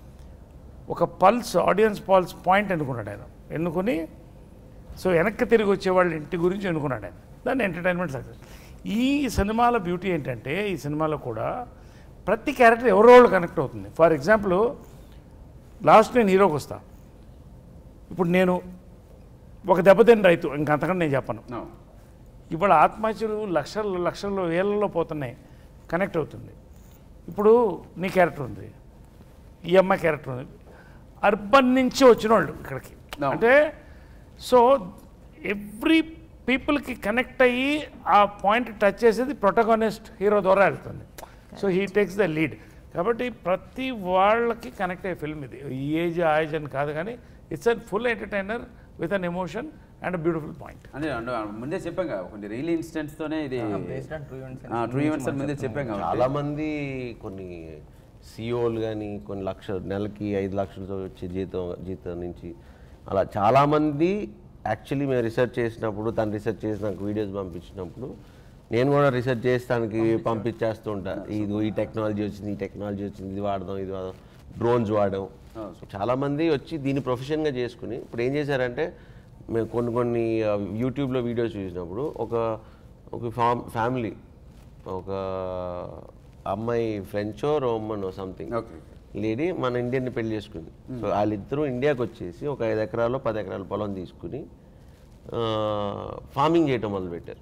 ఒక పల్స్ ఆడియన్స్ పల్స్ పాయింట్ అనుకున్నాడు ఆయన ఎన్నుకొని సో వెనక్కి తిరిగి వచ్చేవాళ్ళ ఇంటి గురించి అనుకున్నాడు ఆయన దాన్ని ఎంటర్టైన్మెంట్ సక్సెస్ ఈ సినిమాల బ్యూటీ ఏంటంటే ఈ సినిమాలో కూడా ప్రతి క్యారెక్టర్ ఎవరో వాళ్ళు కనెక్ట్ అవుతుంది ఫర్ ఎగ్జాంపుల్ లాస్ట్ నేను హీరోకి వస్తా ఇప్పుడు నేను ఒక దెబ్బతిని రైతు ఇంకంతకంటే నేను చెప్పను No. ఇవాళ ఆత్మహత్యలు లక్షలు లక్షల్లో వేలలో పోతున్నాయి కనెక్ట్ అవుతుంది ఇప్పుడు నీ క్యారెక్టర్ ఉంది ఈ అమ్మాయి క్యారెక్టర్ ఉంది అర్బన్ నుంచి వచ్చిన వాళ్ళు ఇక్కడికి No. అంటే సో ఎవ్రీ పీపుల్కి కనెక్ట్ అయ్యి ఆ పాయింట్ టచ్ చేసేది ప్రొటగనిస్ట్ హీరో ద్వారా వెళ్తుంది so he takes the lead కాబట్టి ప్రతి వాళ్ళకి కనెక్ట్ అయ్యే ఫిల్మ్ ఇది ఈ ఏజ్ ఆ ఏజ్ అని కాదు కానీ it's a full entertainer with an emotion and beautiful point అంటే అంటే ముందే చెప్పాం కదా కొన్ని రియల్ ఇన్సిడెంట్స్ తోనే ఇది based on true events true events అని ముందే చెప్పాం కదా చాలా మంది కొన్ని సిఓలు కానీ కొన్ని లక్ష నెలకి ఐదు లక్షలతో వచ్చే జీతం జీతం నుంచి అలా చాలామంది యాక్చువల్లీ మేము రీసెర్చ్ చేసినప్పుడు తను రీసెర్చ్ చేసి నాకు వీడియోస్ పంపించినప్పుడు నేను కూడా రీసెర్చ్ చేస్తానికి పంపించేస్తూ ఉంటా ఇది ఈ టెక్నాలజీ వచ్చింది ఈ టెక్నాలజీ వచ్చింది ఇది వాడదాం ఇది వాడదాం డ్రోన్స్ వాడాం చాలామంది వచ్చి దీన్ని ప్రొఫెషన్గా చేసుకుని ఇప్పుడు ఏం చేశారంటే మేము కొన్ని కొన్ని ఆ, యూట్యూబ్లో వీడియోస్ చూసినప్పుడు ఒక ఒక ఫామ్ ఫ్యామిలీ ఒక అమ్మాయి ఫ్రెంచో రోమనో సంథింగ్ ఓకే లేడీ మన ఇండియన్ని పెళ్లి చేసుకుంది సో వాళ్ళిద్దరూ ఇండియాకి వచ్చేసి ఒక ఐదు ఎకరాలు పది ఎకరాల పొలం తీసుకుని ఫార్మింగ్ చేయటం మొదలుపెట్టారు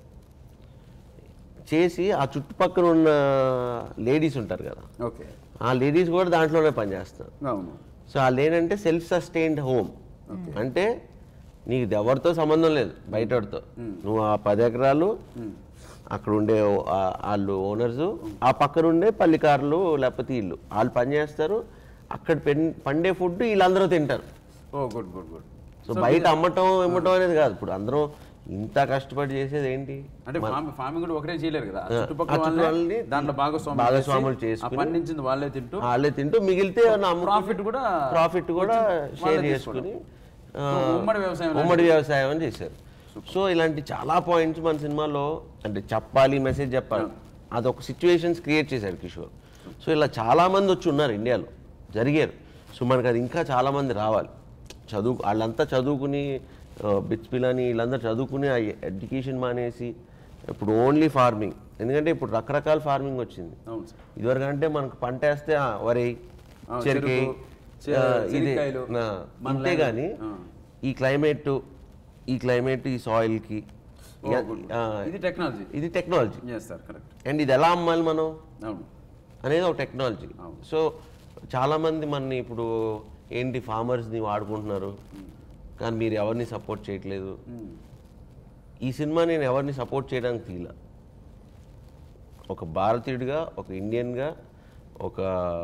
చేసి ఆ చుట్టుపక్కల ఉన్న లేడీస్ ఉంటారు కదా ఓకే ఆ లేడీస్ కూడా దాంట్లోనే పనిచేస్తారు అవును సో వాళ్ళు ఏంటంటే సెల్ఫ్ సస్టైన్డ్ హోమ్ అంటే నీకు ఇది ఎవరితో సంబంధం లేదు బయటతో నువ్వు ఆ పది ఎకరాలు అక్కడ ఉండే ఓ- ఆ- వాళ్ళు ఓనర్స్ ఆ పక్కన ఉండే పల్లికారులు లేకపోతే వీళ్ళు వాళ్ళు పని చేస్తారు అక్కడ పెన్- పండే ఫుడ్ వీళ్ళందరూ తింటారు oh good good good so బయట అమ్మటం ఇమ్మటం అనేది కాదు ఇప్పుడు అందరూ ఇంత కష్టపడి చేసేది ఏంటి అంటే ఫార్మింగ్ ఫార్మింగ్ కూడా ఒకరే చేయలేరు కదా ఆ ఆ, చుట్టుపక్కల ఆ చుట్టూ వాళ్ళే వాళ్ళని దాంట్లో భాగస్వాములు భాగస్వాములు చేసి, ఆ చేసుకుని- పండించింది వాళ్ళే తింటూ వాళ్ళే తింటూ మిగిలితే ప్రాఫిట్ కూడా ప్రాఫిట్ కూడా వచ్చి షేర్ వాళ్ళే చేసుకుని ఆ, సో ఉమ్మడి వ్యవసాయం ఉమ్మడి వ్యవసాయం అని చేశారు సో ఇలాంటి చాలా పాయింట్స్ మన సినిమాలో అంటే చెప్పాలి మెసేజ్ చెప్పాలి అదొక సిచ్యువేషన్స్ క్రియేట్ చేశారు కిషోర్ సో ఇలా చాలా మంది వచ్చి ఉన్నారు ఇండియాలో జరిగారు సో మనకు అది ఇంకా చాలా మంది రావాలి చదువు వాళ్ళంతా చదువుకుని బిట్స్ పిల్లని వీళ్ళందరూ చదువుకుని ఆ ఎడ్యుకేషన్ మానేసి ఇప్పుడు ఓన్లీ ఫార్మింగ్ ఎందుకంటే ఇప్పుడు రకరకాల ఫార్మింగ్ వచ్చింది అవును సార్ ఇదివరకు అంటే మనకు పంట వేస్తే ఆ, వరి ఆ, చెరుకు చెరుకు, చె- ఆ, ఇదే చెనిక్కాయలు, ఆ, మన అంతే land. కానీ ఆ. ఈ క్లైమేట్ ఈ క్లైమేట్ ఈ సాయిల్కి ఓ, good. ఇది టెక్నాలజీ ఇది technology yes sir correct and ఇది ఎలా అమ్మాలి మనం అవును అనేది ఒక టెక్నాలజీ అవును. సో చాలామంది మనని ఇప్పుడు ఏంటి ఫార్మర్స్ని వాడుకుంటున్నారు కానీ మీరు ఎవరిని సపోర్ట్ చేయట్లేదు ఈ సినిమా నేను ఎవరిని సపోర్ట్ చేయడానికి తీలా ఒక భారతీయుడిగా ఒక ఇండియన్గా ఒక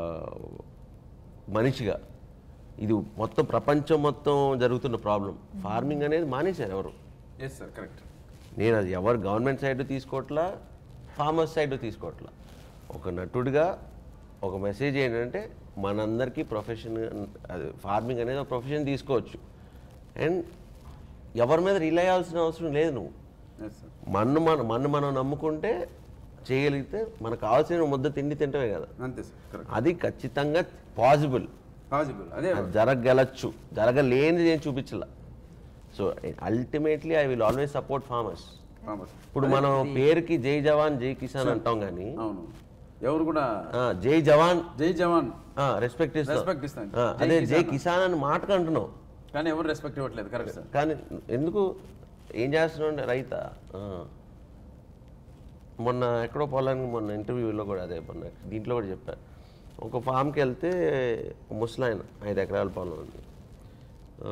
మనిషిగా ఇది మొత్తం ప్రపంచం మొత్తం జరుగుతున్న ప్రాబ్లం ఫార్మింగ్ అనేది మానేశారు ఎవరు ఎస్ సార్ కరెక్ట్ నేను అది ఎవరు గవర్నమెంట్ సైడ్ తీసుకోవట్లా ఫార్మర్స్ సైడ్ తీసుకోవట్లా ఒక నటుడిగా ఒక మెసేజ్ ఏంటంటే మనందరికీ ప్రొఫెషన్ అది ఫార్మింగ్ అనేది ఒక ప్రొఫెషన్ తీసుకోవచ్చు అండ్ ఎవరి మీద రిలై అవ్వాల్సిన అవసరం లేదు నువ్వు ఎస్ సార్ మన్ను మన మన్ను మనం నమ్ముకుంటే చేయగలిగితే మనకు కావాల్సిన ముద్ద తిండి తింటమే కదా అంతే సార్ కరెక్ట్ అది ఖచ్చితంగా పాసిబుల్ పాసిబుల్ అదే అది జరగగలచ్చు జరగలేనిది నేను చూపించాల so ultimately I will always support farmers farmers ఇప్పుడు మనం పేరుకి జై జవాన్ జై కిసాన్ అంటాం కానీ అవును ఎవరు కూడా ఆ, జై జవాన్ జై జవాన్ రెస్పెక్ట్ Respect ఇస్తాం ఇస్తాం. ఆ, జై అదే జై కిసాన్. కిసాన్ అని మాటకు అంటున్నాం కానీ ఎవరు రెస్పెక్ట్ ఇవ్వట్లేదు కరెక్ట్ సార్ కానీ ఎందుకు ఏం చేస్తున్నావు అంటే రైత ఆ. మొన్న ఎక్కడో పొలానికి మొన్న ఇంటర్వ్యూలో కూడా అదే మొన్న దీంట్లో కూడా చెప్పారు ఒక ఫామ్కి వెళ్తే ముసలాయన ఐదు ఎకరాల పొలం ఉంది ఆ,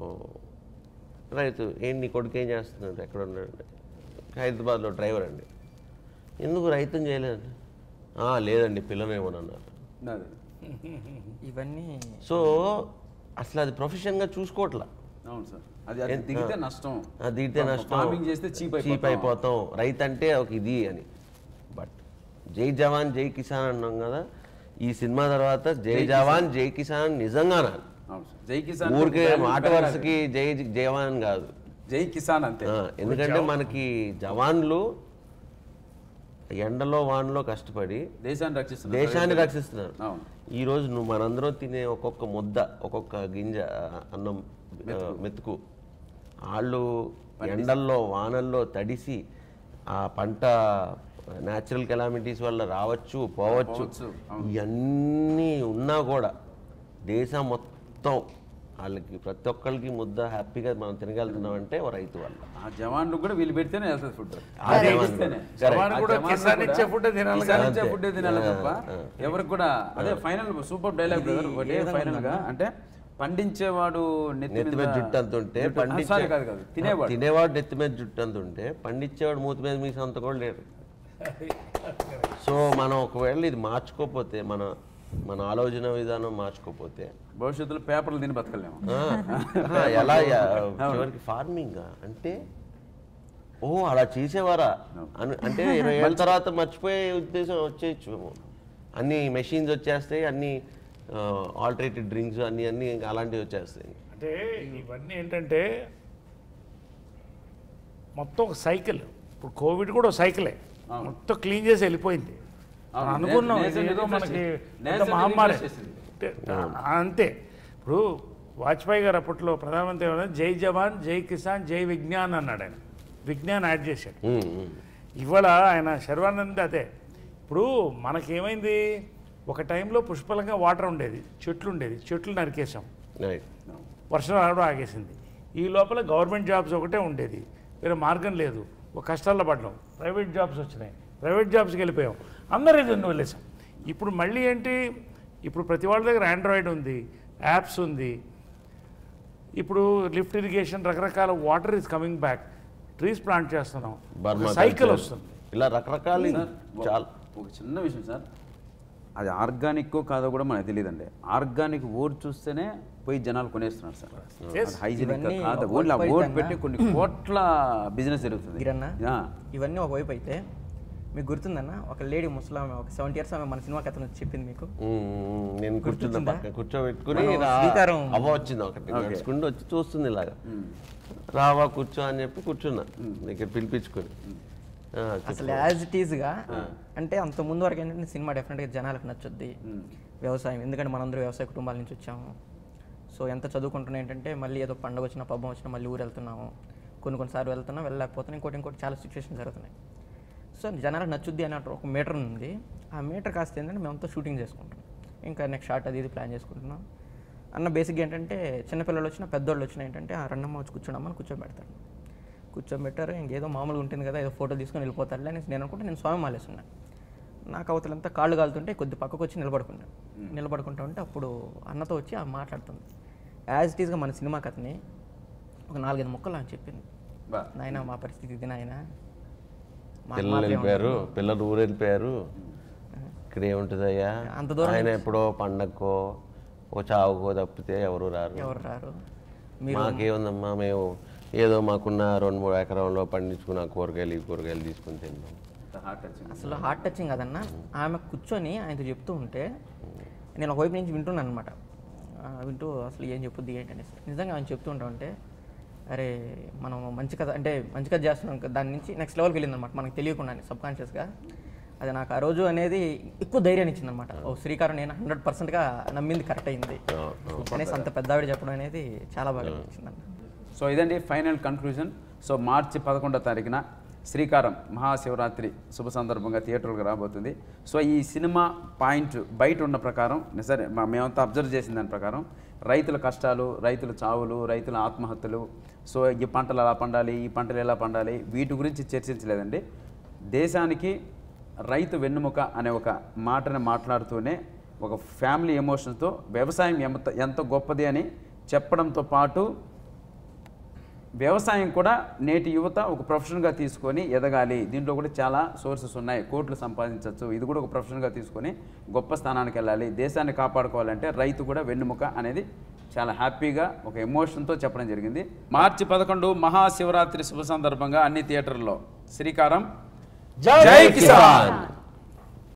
రైతు ఏంటి నీ కొడుకు ఏం చేస్తున్నాడు ఎక్కడ ఉన్నాడు హైదరాబాద్లో డ్రైవర్ అండి ఎందుకు రైతుని చేయలేదండి "ఆ, లేదండి పిల్లనేమోనన్నారు అదే ఇవన్నీ సో అసలు అది ప్రొఫెషన్గా చూసుకోవట్లా అవును సార్ అది అది దిగితే నష్టం ఆ, దిగితే నష్టం ఫార్మింగ్ చేస్తే చీప్ చీప్ అయిపోతాం రైతు అంటే ఒక ఇది అని బట్ జై జవాన్ జై కిసాన్ అన్నాం కదా ఈ సినిమా తర్వాత జై జవాన్ జై కిసాన్ అని నిజంగా అనాలి అవును సార్ జై కిసాన్ ఊరికే value మాట పెరగాలి. వరుసకి జై జవాన్ కాదు జై కిసాన్ అంతే ఆ, ఎందుకంటే మనకి జవాన్లు ఎండలో వానలో కష్టపడి దేశాన్ని రక్షిస్తున్నారు దేశాన్ని రక్షిస్తున్నారు అవును ఈ రోజు నువ్వు మనందరం తినే ఒక్కొక్క ముద్ద ఒక్కొక్క గింజ ఆ, అన్నం ఆ, మెతుకు వాళ్ళు ఎండల్లో వానల్లో తడిసి ఆ పంట న్యాచురల్ కెలామిటీస్ వల్ల రావచ్చు పోవచ్చు పోవచ్చు, అవును. ఇవన్నీ ఉన్నా కూడా దేశం మొత్తం వాళ్ళకి ప్రతి ఒక్కరికి ముద్ద హ్యాపీగా మనం తినగలుగుతున్నాం అంటే ఓ రైతు వల్ల ఆ జవాన్లు కూడా వీళ్ళు పెడితేనే వెళ్తుంది ఫుడ్ అదే జవాన్ కూడా కిసాన్ ఇచ్చే ఫుడ్ తినాలి కదా. ఇచ్చే ఫుడ్ తినాలి తప్ప ఎవరికి కూడా అదే ఫైనల్ సూపర్ డైలాగ్ బ్రదర్ ఒకటే ఫైనల్ గా అంటే పండించేవాడు నెత్తి నెత్తి మీద జుట్టు అంత ఉంటే జుట్టు- ఆ, పండించే sorry, కాదు కాదు తినేవాడు తినేవాడు నెత్తి మీద జుట్టు అంత ఉంటే పండించేవాడు మూతి మీద మీ అంత కూడా లేరు సో మనం ఒకవేళ ఇది మార్చుకోకపోతే మన మన ఆలోచన విధానం మార్చుకోకపోతే భవిష్యత్తులో పేపర్లు తిని బతకలేము ఆ, ఆ, ఎలా యా- చివరికి ఫార్మింగ్ అంటే ఓ అలా చేసేవారా అని అంటే ఇరవై ఏళ్ళ తర్వాత మర్చిపోయే ఉద్దేశం వచ్చేయచ్చు ఏమో. అన్ని మెషిన్స్ వచ్చేస్తాయి అన్ని ఆల్టరేటెడ్ డ్రింక్స్ అన్ని అన్ని ఇంకా అలాంటివి వచ్చేస్తాయి అంటే ఇవన్నీ ఏంటంటే మొత్తం ఒక సైకిల్ ఇప్పుడు కోవిడ్ కూడా ఒక సైకిలే మొత్తం క్లీన్ చేసి వెళ్ళిపోయింది మనం అవును. అనుకున్నాం నేచర్ ఇది ఏదో రిఫ్రెష్ మనకి చేసింది. పెద్ద నేచర్ మహమ్మారి రిఫ్రెష్ చేసింది. అంటే, అంతే ఇప్పుడు వాజ్పేయి గారు అప్పట్లో ప్రధానమంత్రి ఏమన్నారు, జై జవాన్ జై కిసాన్ జై విజ్ఞాన్ అన్నాడు ఆయన విజ్ఞాన్ యాడ్ చేశాడు ఉమ్, ఉమ్. ఇవాళ ఆయన శర్వానంద్ అదే ఇప్పుడు మనకేమైంది ఒక టైంలో పుష్కలంగా వాటర్ ఉండేది చెట్లు ఉండేది చెట్లు నరికేసాం రైట్ వర్షం రావడం ఆగేసింది ఈ లోపల గవర్నమెంట్ జాబ్స్ ఒకటే ఉండేది వేరే మార్గం లేదు ఒక కష్టాల్లో పడ్డాం ప్రైవేట్ జాబ్స్ వచ్చినాయి ప్రైవేట్ జాబ్స్కి వెళ్ళిపోయాం అందరూ ఇది వదిలేసాం ఇప్పుడు మళ్ళీ ఏంటి ఇప్పుడు ప్రతి వాళ్ళ దగ్గర ఆండ్రాయిడ్ ఉంది యాప్స్ ఉంది ఇప్పుడు లిఫ్ట్ ఇరిగేషన్ రకరకాల water is coming back trees plant చేస్తున్నాం బర్మా సైకిల్ కల్చర్. వస్తుంది ఇలా రకరకాల సార్, చాలా ఒక చిన్న విషయం సార్ అది ఆర్గానిక్కో కాదో కూడా మనకు తెలియదండి ఆర్గానిక్ ఓట్ చూస్తేనే పోయి జనాలు కొనేస్తున్నారు సార్ Yes. అది హైజీనిక్ ఇవన్నీ కాదు ఒక ఓన్లీ ఆ వైపు ఓట్ అయితే పెట్టి కొన్ని కోట్ల బిజినెస్ జరుగుతుంది గిరన్న యా. ఇవన్నీ ఒకవైపు అయితే మీకు గుర్తుందన్న ఒక లేడీ ముస్లాం ఒక సెవెంటీ ఇయర్స్ ఆమె మన సినిమా కథను చెప్పింది మీకు మ్మ్. నేను కూర్చున్న గుర్తొచ్చిందా? పక్కన కూర్చోబెట్టుకుని మనం రా- శ్రీకారం- అవ్వ వచ్చింది ఒకటి నడుచుకుంటూ వచ్చి చూస్తుంది ఇలాగా రావా కూర్చో అని చెప్పి కూర్చున్నా దగ్గర పిలిపించుకొని ఆ, చెప్పు. అసలు యాజ్ ఇట్ ఈజ్గా అంటే అంత ముందు వరకు ఏంటంటే సినిమా డెఫినెట్గా జనాలకు నచ్చుద్ది వ్యవసాయం ఎందుకంటే మనందరూ వ్యవసాయ కుటుంబాల నుంచి వచ్చాము సో ఎంత చదువుకుంటున్నా ఏంటంటే మళ్ళీ ఏదో పండుగ వచ్చినా పబ్బం వచ్చినా మళ్ళీ ఊరు వెళ్తున్నాము కొన్ని కొన్నిసార్లు వెళ్తున్నాం వెళ్ళలేకపోతున్నాం ఇంకోటి ఇంకోటి చాలా సిచ్యువేషన్ జరుగుతున్నాయి సో జనాలకు నచ్చుద్ది అనే ఒక మీటర్ ఉంది ఆ మీటర్ కాస్త ఏంటంటే మేమంతా షూటింగ్ చేసుకుంటాం ఇంకా నెక్స్ట్ షార్ట్ అది ఇది ప్లాన్ చేసుకుంటున్నాం అన్న బేసిక్గా ఏంటంటే చిన్నపిల్లలు వచ్చినా పెద్దోళ్ళు వచ్చినా ఏంటంటే ఆ రెండమ్మ వచ్చి కూర్చోడమ్మని కూర్చోబెడతాడు కూర్చోబెట్టారు ఇంకేదో మామూలుగా ఉంటుంది కదా ఏదో ఫోటో తీసుకొని వెళ్ళిపోతారులే అనేసి నేను అనుకుంటే నేను స్వామి మాలేసున్నా నాకు అవతలంతా కాళ్ళు కాలుతుంటే కొద్ది పక్కకు వచ్చి నిలబడుకున్నాను నిలబడుకుంటా ఉంటే అప్పుడు అన్నతో వచ్చి ఆ మాట్లాడుతుంది యాజ్ ఇట్ ఈస్గా మన సినిమా కథని ఒక నాలుగైదు మొక్కలు అని చెప్పింది బా. నాయన మా పరిస్థితి ఇది నాయన మా పిల్లలు మాటలే వెళ్ళిపోయారు పిల్లలు ఊరు వెళ్ళిపోయారు ఇక్కడ ఏముంటుందయ్యా అంత దూరం ఆయన ఎప్పుడో పండక్కో ఓ చావుకో తప్పితే ఎవరు రారు ఎవరు రారు మీరు మాకేముందమ్మా మేము ఏదో మాకున్న రెండు మూడు ఎకరంలో పండించుకున్న కూరగాయలు ఈ కూరగాయలు తీసుకుని తిన్నాం హార్ట్ టచింగ్ అసలు హార్ట్ టచింగ్ కదన్న ఆమె కూర్చొని ఆయనతో చెప్తూ ఉంటే నేను ఒకవైపు నుంచి వింటున్నాను అనమాట వింటూ అసలు ఏం చెప్పుద్ది ఏంటి అనేసి నిజంగా ఆయన చెప్తూ ఉంటా ఉంటే అరే మనం మంచి కథ అంటే మంచి కథ చేస్తున్నాం కదా, దాని నుంచి నెక్స్ట్ లెవెల్కి వెళ్ళింది అనమాట మనకు తెలియకుండానే సబ్ కాన్షియస్గా అది నాకు ఆ రోజు అనేది ఎక్కువ ధైర్యాన్ని ఇచ్చింది అనమాట ఓ శ్రీకారం నేను హండ్రెడ్ పర్సెంట్గా నమ్మింది కరెక్ట్ అయింది అనేసి అంత పెద్ద ఆవిడ చెప్పడం అనేది చాలా బాగా అనిపించింది అన్న సో ఇదండి ఫైనల్ కన్క్లూజన్ సో మార్చి పదకొండో తారీఖున శ్రీకారం మహాశివరాత్రి శుభ సందర్భంగా థియేటర్కి రాబోతుంది సో ఈ సినిమా పాయింట్ బయట ఉన్న ప్రకారం సరే మా మేమంతా అబ్జర్వ్ చేసిన దాని ప్రకారం రైతుల కష్టాలు రైతుల చావులు రైతుల ఆత్మహత్యలు సో ఈ పంటలు ఎలా పండాలి ఈ పంటలు ఎలా పండాలి వీటి గురించి చర్చించలేదండి దేశానికి రైతు వెన్నుముక అనే ఒక మాటని మాట్లాడుతూనే ఒక ఫ్యామిలీ ఎమోషన్తో వ్యవసాయం ఎంత ఎంత గొప్పది అని చెప్పడంతో పాటు వ్యవసాయం కూడా నేటి యువత ఒక ప్రొఫెషన్గా తీసుకొని ఎదగాలి దీంట్లో కూడా చాలా సోర్సెస్ ఉన్నాయి కోట్లు సంపాదించవచ్చు ఇది కూడా ఒక ప్రొఫెషన్గా తీసుకొని గొప్ప స్థానానికి వెళ్ళాలి దేశాన్ని కాపాడుకోవాలంటే రైతు కూడా వెన్నుముక అనేది చాలా హ్యాపీగా ఒక ఎమోషన్తో చెప్పడం జరిగింది మార్చి పదకొండు మహాశివరాత్రి శుభ సందర్భంగా అన్ని థియేటర్లో శ్రీకారం జై కిసాన్